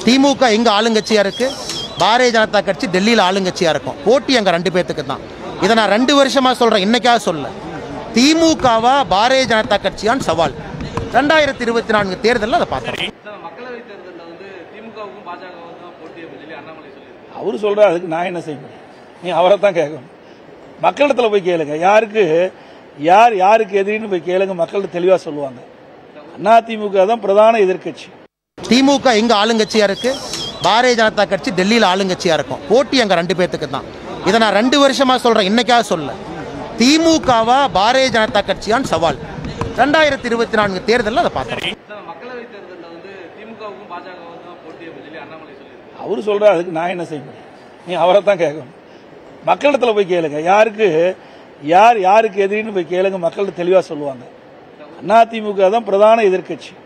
திமுக எங்க ஆளுங்கட்சியா இருக்கு பாரதிய ஜனதா கட்சி டெல்லியில் ஆளுங்கட்சியா இருக்கும் போட்டி அங்க ரெண்டு பேத்துக்கு தான் இதை நான் ரெண்டு வருஷமா சொல்றேன் இன்னைக்காக சொல்ல திமுகவா பாரதிய ஜனதா கட்சியான்னு சவால் ரெண்டாயிரத்தி இருபத்தி நான்கு தேர்தலில் அதை பார்க்குறேன் சார் மக்களவை தேர்தலில் வந்து திமுகவுக்கும் பாஜகவுக்கும் தான் போட்டி அப்படின்னு சொல்லி அண்ணாமலை சொல்லியிருக்காரு அவர் சொல்ற அதுக்கு நான் என்ன செய்ய முடியும் நீ அவரை தான் கேட்கணும் மக்களிடத்துல போய் கேளுங்க யாருக்கு யார் யாருக்கு எதிரின்னு போய் கேளுங்க மக்கள் தெளிவா சொல்லுவாங்க அதிமுக தான் பிரதான எதிர்க்கட்சி திமுக எங்க ஆளுங்கட்சியா இருக்கு பாரதிய ஜனதா கட்சி டெல்லியில் ஆளுங்கட்சியா இருக்கும் போட்டி அங்க ரெண்டு பேத்துக்கு தான் இதை நான் ரெண்டு வருஷமா சொல்றேன் இன்னைக்காக சொல்ல திமுகவா பாரதிய ஜனதா கட்சியான்னு சவால் ரெண்டாயிரத்தி இருபத்தி நான்கு தேர்தலில் அதை பார்க்குறேன் சார் மக்களவை தேர்தலில் வந்து திமுகவுக்கும் பாஜகவுக்கும் தான் போட்டி அப்படின்னு சொல்லி அண்ணாமலை சொல்லியிருக்காரு அவர் சொல்ற அதுக்கு நான் என்ன செய்ய முடியும் நீ அவரை தான் கேட்கணும் மக்களிடத்துல போய் கேளுங்க யாருக்கு யார் யாருக்கு எதிரின்னு போய் கேளுங்க மக்கள் தெளிவா சொல்லுவாங்க அதிமுக தான் பிரதான எதிர்க்கட்சி